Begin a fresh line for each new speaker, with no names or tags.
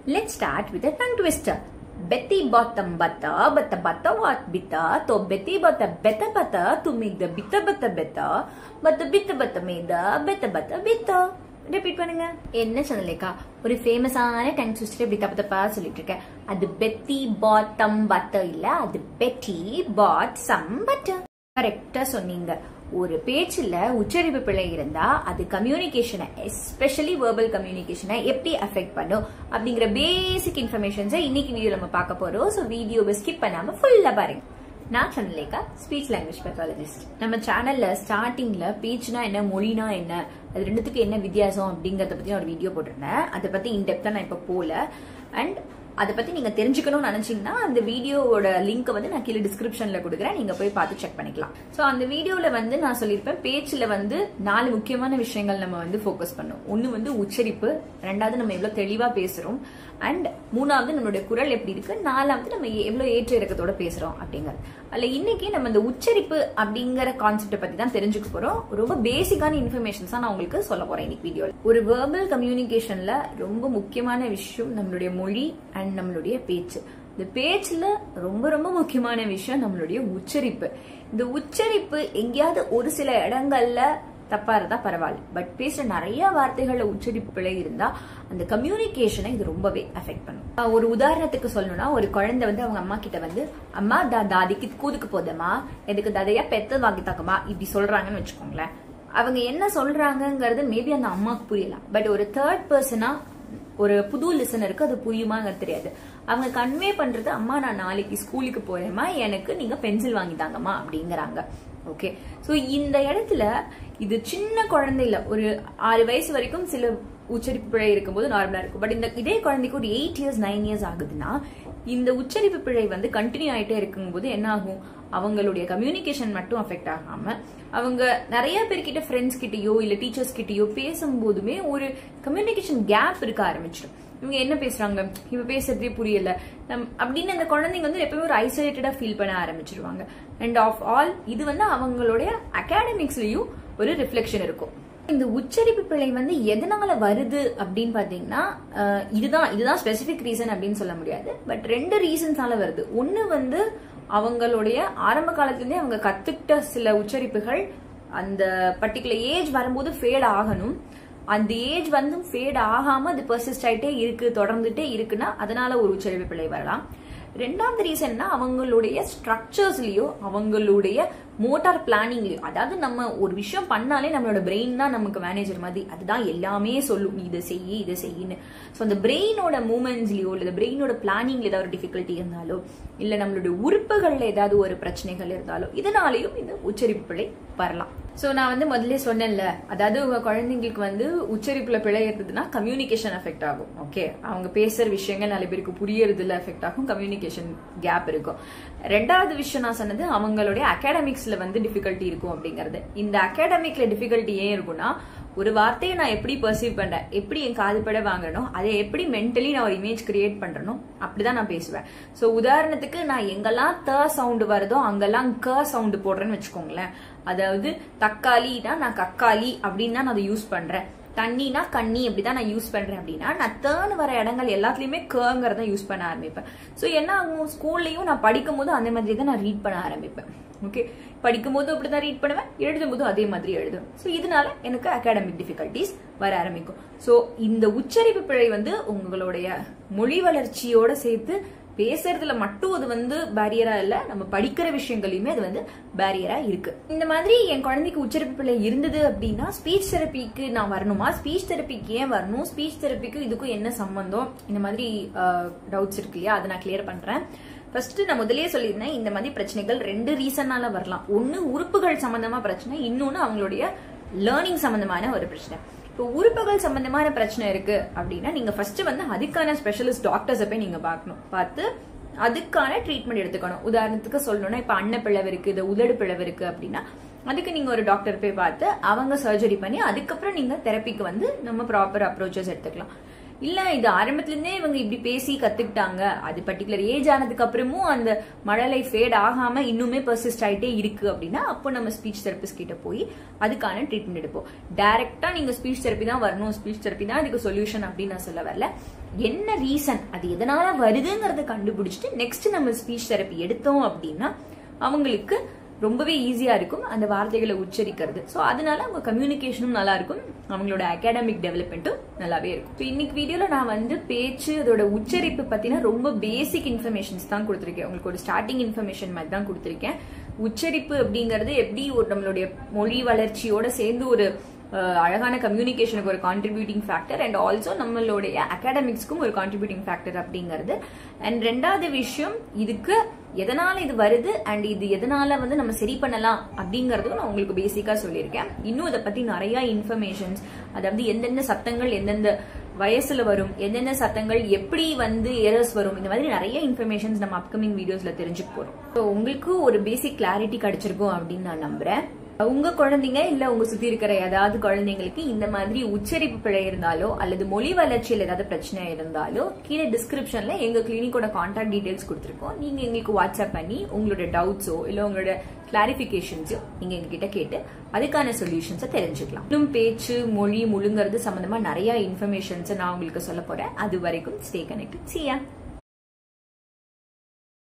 Let's start with a tongue twister. Betty bought the butter, but the butter was bitter. So Betty bought the better butter to make the bitter butter better. But the bitter butter made the better butter bitter. Repeat பண்ணுங்க என்ன சொன்னலேக்கா ஒரு ஃபேமஸான tongue twister இப்படி தப்பு தப்பா சொல்லிட்டு இருக்கேன் அது பெத்தி பாட் தம் பட்டர் இல்ல அது பெட்டி பாட் சம் பட்டர் கரெக்டா சொன்னீங்க ஒரு பேச்சுல உச்சரிப்பு பிழை இருந்தா அது கம்யூனிகேஷனை எஸ்பெஷலி வேர்பல் கம்யூனிகேஷனை எப்படி அஃபெக்ட் பண்ணும் அப்படிங்கிற பேசிக் இன்ஃபர்மேஷன்ஸை இன்னைக்கு வீடியோ நம்ம பார்க்க போறோம் ஸோ வீடியோவை ஸ்கிப் பண்ணாம ஃபுல்லா பாருங்க நான் சொன்னலேக்கா ஸ்பீச் லாங்குவேஜ் பெத்தாலஜிஸ்ட் நம்ம சேனல்ல ஸ்டார்டிங்ல பேச்சுனா என்ன மொழினா என்ன அது ரெண்டுத்துக்கு என்ன வித்தியாசம் அப்படிங்கறத பத்தி ஒரு வீடியோ போட்டிருந்தேன் அதை பத்தி இன்டெப்தா நான் இப்ப போல அண்ட் அதை பத்தி நீங்க தெரிஞ்சுக்கணும்னு நினைச்சீங்கன்னா அந்த வீடியோவோட லிங்க் வந்து நான் கீழே டிஸ்கிரிப்ஷன்ல கொடுக்குறேன் நீங்க போய் பார்த்து செக் பண்ணிக்கலாம் சோ அந்த வீடியோல வந்து நான் சொல்லியிருப்பேன் பேச்சுல வந்து நாலு முக்கியமான விஷயங்கள் நம்ம வந்து ஃபோக்கஸ் பண்ணோம் ஒன்னு வந்து உச்சரிப்பு ரெண்டாவது நம்ம எவ்வளவு தெளிவா பேசுறோம் அண்ட் மூணாவது நம்மளுடைய குரல் எப்படி இருக்கு நாலாவது நம்ம எவ்வளவு ஏற்ற இறக்கத்தோட பேசுறோம் அப்படிங்கிறது அதுல இன்னைக்கு நம்ம இந்த உச்சரிப்பு அப்படிங்கிற கான்செப்டை பத்தி தான் தெரிஞ்சுக்க போறோம் ரொம்ப பேசிக்கான இன்ஃபர்மேஷன்ஸ் தான் நான் உங்களுக்கு சொல்ல போறேன் இன்னைக்கு வீடியோல ஒரு வேர்பல் கம்யூனிகேஷன்ல ரொம்ப முக்கியமான விஷயம் நம்மளுடைய மொழி அண்ட் நம்மளுடைய பேச்சு இந்த பேச்சுல ரொம்ப ரொம்ப முக்கியமான விஷயம் நம்மளுடைய உச்சரிப்பு இந்த உச்சரிப்பு எங்கேயாவது ஒரு சில இடங்கள்ல தப்பா இருந்தா பரவாயில்ல பட் பேசுற நிறைய வார்த்தைகள்ல உச்சரிப்பு பிழை இருந்தா அந்த கம்யூனிகேஷனை இது ரொம்பவே அஃபெக்ட் பண்ணும் ஒரு உதாரணத்துக்கு சொல்லணும்னா ஒரு குழந்தை வந்து அவங்க அம்மா கிட்ட வந்து அம்மா தா தாதிக்கு கூதுக்கு போதமா எதுக்கு தாதையா பெத்த வாங்கி தாக்கமா இப்படி சொல்றாங்கன்னு வச்சுக்கோங்களேன் அவங்க என்ன சொல்றாங்கங்கிறது மேபி அந்த அம்மாவுக்கு புரியலாம் பட் ஒரு தேர்ட் பர்சனா ஒரு புது லிசனருக்கு அது புரியுமாங்கிறது தெரியாது அவங்க கன்வே பண்றது அம்மா நான் நாளைக்கு ஸ்கூலுக்கு போறேம்மா எனக்கு நீங்க பென்சில் வாங்கி தாங்கம்மா அப்படிங்கிறாங்க ஓகே சோ இந்த இடத்துல இது சின்ன குழந்தை இல்ல ஒரு ஆறு வயசு வரைக்கும் சில உச்சரிப்பு பிழை இருக்கும்போது நார்மலா இருக்கும் பட் இந்த இதே குழந்தைக்கு ஒரு எயிட் இயர்ஸ் நைன் இயர்ஸ் ஆகுதுன்னா இந்த உச்சரிப்பு பிழை வந்து கண்டினியூ ஆயிட்டே இருக்கும்போது என்ன ஆகும் அவங்களுடைய கம்யூனிகேஷன் மட்டும் அஃபெக்ட் ஆகாம அவங்க நிறைய பேர்கிட்ட ஃப்ரெண்ட்ஸ் கிட்டயோ இல்ல டீச்சர்ஸ் கிட்டயோ பேசும்போதுமே ஒரு கம்யூனிகேஷன் கேப் இருக்க ஆரம்பிச்சிடும் இவங்க என்ன பேசுறாங்க இவ பேசுறதே புரியல அப்படின்னு அந்த குழந்தைங்க வந்து எப்பவுமே ஒரு ஐசோலேட்டடா ஃபீல் பண்ண ஆரம்பிச்சிருவாங்க அண்ட் ஆஃப் ஆல் இது வந்து அவங்களுடைய அகாடமிக்ஸ்லயும் ஒரு ரிஃப்ளெக்ஷன் இருக்கும் இந்த உச்சரிப்பு பிழை வந்து எதனால வருது அப்படின்னு பாத்தீங்கன்னா இதுதான் இதுதான் ஸ்பெசிபிக் ரீசன் அப்படின்னு சொல்ல முடியாது பட் ரெண்டு ரீசன்ஸால வருது ஒன்னு வந்து அவங்களுடைய ஆரம்ப காலத்திலேருந்தே அவங்க கத்துக்கிட்ட சில உச்சரிப்புகள் அந்த பர்டிகுலர் ஏஜ் வரும்போது ஃபேட் ஆகணும் அந்த ஏஜ் வந்து ஃபேட் ஆகாம அது பர்சிஸ்ட் ஆயிட்டே இருக்கு தொடர்ந்துட்டே இருக்குன்னா அதனால ஒரு உச்சரிப்பு பிழை வரலாம் ரெண்டாவது ரீசன்னா அவங்களுடைய ஸ்ட்ரக்சர்ஸ்லயோ அவங்களுடைய மோட்டார் பிளானிங்லயோ அதாவது நம்ம ஒரு விஷயம் பண்ணாலே நம்மளோட பிரெயின் தான் நமக்கு மேனேஜர் மாதிரி அதுதான் எல்லாமே சொல்லும் நீ இதை செய்ய இதை செய்யின்னு ஸோ அந்த பிரெயினோட மூமெண்ட்ஸ்லயோ இல்லை பிரெயினோட பிளானிங்ல ஏதாவது ஒரு டிஃபிகல்ட்டி இருந்தாலோ இல்லை நம்மளுடைய உறுப்புகள்ல ஏதாவது ஒரு பிரச்சனைகள் இருந்தாலோ இதனாலையும் இந்த உச்சரிப்பு பிழை வரலாம் சோ நான் வந்து முதல்ல சொன்னேன்ல அதாவது உங்க குழந்தைங்களுக்கு வந்து உச்சரிப்புல பிழை இருந்ததுன்னா கம்யூனிகேஷன் எஃபெக்ட் ஆகும் ஓகே அவங்க பேசுற விஷயங்கள் நிறைய பேருக்கு புரியறதுல எஃபெக்ட் ஆகும் கம்யூனிகேஷன் கேப் இருக்கும் ரெண்டாவது விஷயம் நான் சொன்னது அவங்களுடைய அகாடமிக்ஸ்ல வந்து டிஃபிகல்ட்டி இருக்கும் அப்படிங்கறது இந்த அகாடமிக்ல டிஃபிகல்ட்டி ஏன் இருக்கும்னா ஒரு வார்த்தையை நான் எப்படி பர்சீவ் பண்றேன் எப்படி என் காதுபட வாங்கணும் அதை எப்படி மென்டலி நான் ஒரு இமேஜ் கிரியேட் பண்றனோ அப்படிதான் நான் பேசுவேன் சோ உதாரணத்துக்கு நான் எங்கெல்லாம் த சவுண்ட் வருதோ அங்கெல்லாம் க சவுண்ட் போடுறேன்னு வச்சுக்கோங்களேன் அதாவது தக்காளினா நான் கக்காளி அப்படின்னு தான் நான் அதை யூஸ் பண்றேன் தண்ணினா கண்ணி அப்படிதான் நான் யூஸ் பண்றேன் அப்படின்னா நான் தேர்ன் வர இடங்கள் எல்லாத்துலயுமே கேங்கிறத யூஸ் பண்ண ஆரம்பிப்பேன் ஸோ என்ன ஆகும் ஸ்கூல்லையும் நான் படிக்கும் போது அந்த மாதிரி தான் நான் ரீட் பண்ண ஆரம்பிப்பேன் ஓகே படிக்கும் போது அப்படிதான் ரீட் பண்ணுவேன் எழுதும் போதும் அதே மாதிரி எழுதுவேன் ஸோ இதனால எனக்கு அகாடமிக் டிஃபிகல்டிஸ் வர ஆரம்பிக்கும் ஸோ இந்த உச்சரிப்பு பிழை வந்து உங்களுடைய மொழி வளர்ச்சியோட சேர்த்து பேசுறதுல மட்டும் அது வந்து பேரியரா இல்ல நம்ம படிக்கிற விஷயங்களையுமே அது வந்து பேரியரா இருக்கு இந்த மாதிரி என் குழந்தைக்கு உச்சரிப்பு பிள்ளை இருந்தது அப்படின்னா ஸ்பீச் தெரப்பிக்கு நான் வரணுமா ஸ்பீச் தெரப்பிக்கு ஏன் வரணும் ஸ்பீச் தெரப்பிக்கு இதுக்கும் என்ன சம்பந்தம் இந்த மாதிரி டவுட்ஸ் இருக்கு இல்லையா அதை நான் கிளியர் பண்றேன் ஃபர்ஸ்ட் நான் முதலே சொல்லியிருந்தேன் இந்த மாதிரி பிரச்சனைகள் ரெண்டு ரீசனால வரலாம் ஒன்னு உறுப்புகள் சம்பந்தமா பிரச்சனை இன்னொன்னு அவங்களுடைய லேர்னிங் சம்பந்தமான ஒரு பிரச்சனை இப்போ உறுப்புகள் சம்பந்தமான பிரச்சனை இருக்கு அப்படின்னா நீங்க ஃபர்ஸ்ட் வந்து அதுக்கான ஸ்பெஷலிஸ்ட் டாக்டர்ஸை போய் நீங்க பார்க்கணும் பார்த்து அதுக்கான ட்ரீட்மெண்ட் எடுத்துக்கணும் உதாரணத்துக்கு சொல்லணும்னா இப்ப அன்ன பிளவு இருக்கு இது உதடு பிளவு இருக்கு அப்படின்னா அதுக்கு நீங்க ஒரு டாக்டர் போய் பார்த்து அவங்க சர்ஜரி பண்ணி அதுக்கப்புறம் நீங்க தெரப்பிக்கு வந்து நம்ம ப்ராப்பர் அப்ரோச்சஸ் எடுத்துக்கலாம் இல்ல இது ஆரம்பத்துல இருந்தே இவங்க இப்படி பேசி கத்துக்கிட்டாங்க அது பர்டிகுலர் ஏஜ் ஆனதுக்கு அப்புறமும் அந்த மழலை ஃபேட் ஆகாம இன்னுமே பர்சிஸ்ட் ஆயிட்டே இருக்கு அப்படின்னா அப்போ நம்ம ஸ்பீச் தெரபிஸ்ட் கிட்ட போய் அதுக்கான ட்ரீட்மெண்ட் எடுப்போம் டைரக்டா நீங்க ஸ்பீச் தெரப்பி தான் வரணும் ஸ்பீச் தெரப்பி தான் இதுக்கு சொல்யூஷன் அப்படின்னு நான் சொல்ல வரல என்ன ரீசன் அது எதனால வருதுங்கிறத கண்டுபிடிச்சிட்டு நெக்ஸ்ட் நம்ம ஸ்பீச் தெரப்பி எடுத்தோம் அப்படின்னா அவங்களுக்கு ரொம்பவே ஈஸியா இருக்கும் அந்த வார்த்தைகளை உச்சரிக்கிறது ஸோ அதனால அவங்க கம்யூனிகேஷனும் நல்லா இருக்கும் அவங்களோட அகாடமிக் டெவலப்மெண்ட்டும் நல்லாவே இருக்கும் ஸோ இன்னைக்கு வீடியோல நான் வந்து பேச்சு அதோட உச்சரிப்பு பத்தின ரொம்ப பேசிக் இன்ஃபர்மேஷன்ஸ் தான் கொடுத்துருக்கேன் உங்களுக்கு ஒரு ஸ்டார்டிங் இன்ஃபர்மேஷன் மாதிரி தான் கொடுத்துருக்கேன் உச்சரிப்பு அப்படிங்கிறது எப்படி ஒரு நம்மளுடைய மொழி வளர்ச்சியோட சேர்ந்து ஒரு அஹ், அழகான கம்யூனிகேஷனுக்கு ஒரு கான்ட்ரிபியூட்டிங் ஃபேக்டர் அண்ட் ஆல்சோ நம்மளுடைய அகாடமிக்ஸ்க்கும் ஒரு கான்ட்ரிபியூட்டிங் ஃபேக்டர் அப்படிங்கிறது அண்ட் ரெண்டாவது விஷயம் இதுக்கு எதனால இது வருது அண்ட் இது எதனால வந்து நம்ம சரி பண்ணலாம் அப்படிங்கறதும் நான் உங்களுக்கு பேசிக்கா சொல்லியிருக்கேன் இன்னும் இதை பத்தி நிறைய இன்ஃபர்மேஷன்ஸ் அதாவது எந்தெந்த சத்தங்கள் எந்தெந்த வயசுல வரும் எந்தெந்த சத்தங்கள் எப்படி வந்து எரர்ஸ் வரும் இந்த மாதிரி நிறைய இன்ஃபர்மேஷன்ஸ் நம்ம அப்கமிங் வீடியோஸ்ல தெரிஞ்சுக்க போறோம் ஸோ உங்களுக்கு ஒரு பேசிக் கிளாரிட்டி கிடைச்சிருக்கும் அப்படின்னு நான் நம்புறேன் உங்க குழந்தைங்க இல்ல உங்க சுத்தி இருக்கிற ஏதாவது குழந்தைங்களுக்கு இந்த மாதிரி உச்சரிப்பு பிழை இருந்தாலோ அல்லது மொழி வளர்ச்சியில் ஏதாவது பிரச்சனை இருந்தாலோ கீழே டிஸ்கிரிப்ஷன்ல எங்க கிளினிக்கோட கான்டாக்ட் டீடைல்ஸ் கொடுத்துருக்கோம் நீங்க எங்களுக்கு வாட்ஸ்அப் பண்ணி உங்களோட டவுட்ஸோ இல்ல உங்களோட கிளாரிபிகேஷன்ஸோ நீங்க எங்ககிட்ட கேட்டு அதுக்கான சொல்யூஷன்ஸை தெரிஞ்சுக்கலாம் இன்னும் பேச்சு மொழி முழுங்கிறது சம்பந்தமா நிறைய இன்ஃபர்மேஷன்ஸ் நான் உங்களுக்கு சொல்ல போறேன் அது வரைக்கும் ஸ்டே கனெக்ட் சியா